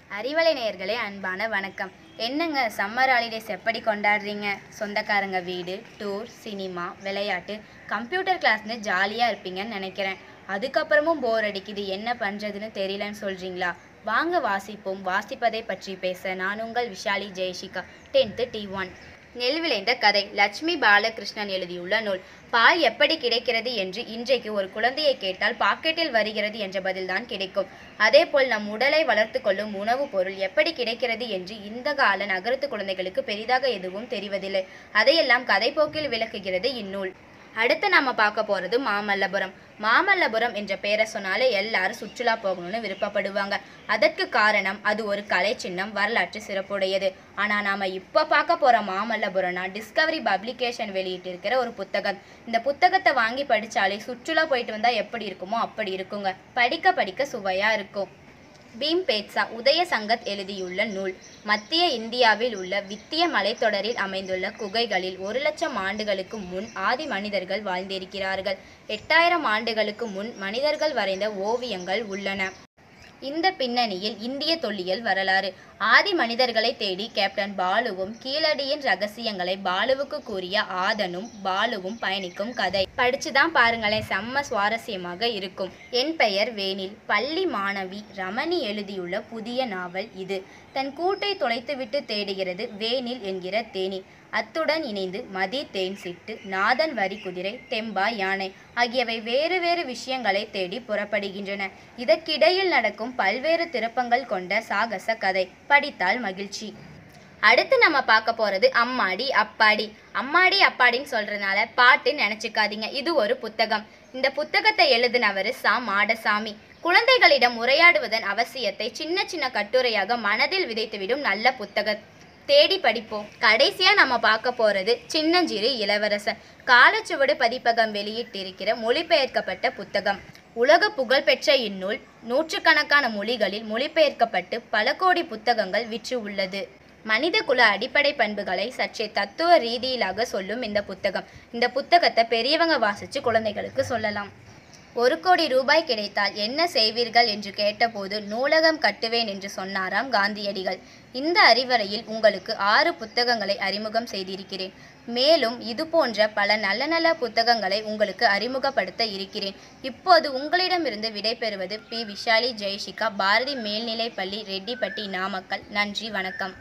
அறிவலை நேயர்களே அன்பான வணக்கம் என்னங்க சம்மர் ஹாலிடேஸ் எப்படி கொண்டாடுறீங்க சொந்தக்காரங்க வீடு டூர் சினிமா விளையாட்டு கம்ப்யூட்டர் கிளாஸ்னு ஜாலியாக இருப்பீங்கன்னு நினைக்கிறேன் அதுக்கப்புறமும் போர் அடிக்குது என்ன பண்ணுறதுன்னு தெரியலன்னு சொல்கிறீங்களா வாங்க வாசிப்போம் வாசிப்பதை பற்றி பேச நான் உங்கள் Vishali Jayashika tenth D one நெல் விளைந்த கதை லட்சுமி பாலகிருஷ்ணன் எழுதியுள்ள நூல் பால் எப்படி கிடைக்கிறது என்று இன்றைக்கு ஒரு குழந்தையை கேட்டால் பாக்கெட்டில் வருகிறது என்ற பதில்தான் கிடைக்கும் அதேபோல் நம் உடலை வளர்த்து கொள்ளும் உணவுப் பொருள் எப்படி கிடைக்கிறது என்று இந்த கால நகரத்து குழந்தைகளுக்கு பெரிதாக எதுவும் தெரிவதில்லை அதையெல்லாம் கதைப்போக்கில் விளக்குகிறது இந்நூல் அடுத்து நாம பார்க்க போறது மாமல்லபுரம் மாமல்லபுரம் என்ற பெயரை சொன்னாலே எல்லாரும் சுற்றுலா போகணும்னு விருப்பப்படுவாங்க அதற்கு காரணம் அது ஒரு கலை சின்னம் வரலாற்று சிறப்புடையது ஆனா நாம இப்ப பார்க்க போற மாமல்லபுரம்னா டிஸ்கவரி பப்ளிகேஷன் வெளியிட்டு இருக்கிற ஒரு புத்தகம் இந்த புத்தகத்தை வாங்கி படிச்சாலே சுற்றுலா போயிட்டு வந்தா எப்படி இருக்குமோ அப்படி இருக்குங்க படிக்க படிக்க சுவையா இருக்கும் பீம் பேட்சா உதய சங்கத் எழுதியுள்ள நூல் மத்திய இந்தியாவில் உள்ள வித்திய மலைத்தொடரில் அமைந்துள்ள குகைகளில் ஒரு லட்சம் ஆண்டுகளுக்கு முன் ஆதி மனிதர்கள் வாழ்ந்திருக்கிறார்கள் எட்டாயிரம் ஆண்டுகளுக்கு முன் மனிதர்கள் வரைந்த ஓவியங்கள் உள்ளன இந்த பின்னணியில் இந்திய தொல்லியல் வரலாறு ஆதி மனிதர்களை தேடி கேப்டன் பாலுவும் கீழடியின் ரகசியங்களை பாலுவுக்கு கூறிய ஆதனும் பாலுவும் பயணிக்கும் கதை படிச்சுதான் பாருங்களேன் செம்ம சுவாரஸ்யமாக இருக்கும் என் பெயர் வேனில் பள்ளி மாணவி ரமணி எழுதியுள்ள புதிய நாவல் இது தன் கூட்டை தொலைத்துவிட்டு தேடுகிறது வேனில் என்கிற தேனி அத்துடன் இணைந்து மதி தேன் சிட்டு நாதன் வரி குதிரை தெம்பா யானை ஆகியவை வேறு வேறு விஷயங்களை தேடி புறப்படுகின்றன இதற்கிடையில் நடக்கும் பல்வேறு திருப்பங்கள் கொண்ட சாகச கதை படித்தால் மகிழ்ச்சி அடுத்து நம்ம பார்க்க போறது அம்மாடி அப்பாடி அம்மாடி அப்பாடின்னு சொல்றதுனால பாட்டு நினைச்சுக்காதீங்க இது ஒரு புத்தகம் இந்த புத்தகத்தை எழுதினவர் சா மாடசாமி குழந்தைகளிடம் உரையாடுவதன் அவசியத்தை சின்ன சின்ன கட்டுரையாக மனதில் விதைத்துவிடும் நல்ல புத்தகம் தேடி படிப்போம் கடைசியா நம்ம பார்க்க போறது சின்னஞ்சிறு இளவரசன் காலச்சுவடு பதிப்பகம் வெளியிட்டிருக்கிற மொழிபெயர்க்கப்பட்ட புத்தகம் உலக புகழ்பெற்ற இந்நூல் நூற்றுக்கணக்கான மொழிகளில் மொழிபெயர்க்கப்பட்டு பல கோடி புத்தகங்கள் விற்று உள்ளது மனித குல அடிப்படை பண்புகளை சற்றே தத்துவ ரீதியிலாக சொல்லும் இந்த புத்தகம் இந்த புத்தகத்தை பெரியவங்க வாசிச்சு குழந்தைகளுக்கு சொல்லலாம் ஒரு கோடி ரூபாய் கிடைத்தால் என்ன செய்வீர்கள் என்று கேட்டபோது நூலகம் கட்டுவேன் என்று சொன்னாராம் காந்தியடிகள் இந்த அறிவுரையில் உங்களுக்கு ஆறு புத்தகங்களை அறிமுகம் செய்திருக்கிறேன் மேலும் இது போன்ற பல நல்ல நல்ல புத்தகங்களை உங்களுக்கு அறிமுகப்படுத்த இருக்கிறேன் இப்போது உங்களிடமிருந்து விடைபெறுவது பி விஷாலி ஜெயஷிகா பாரதி மேல்நிலைப்பள்ளி ரெட்டிப்பட்டி நாமக்கல் நன்றி வணக்கம்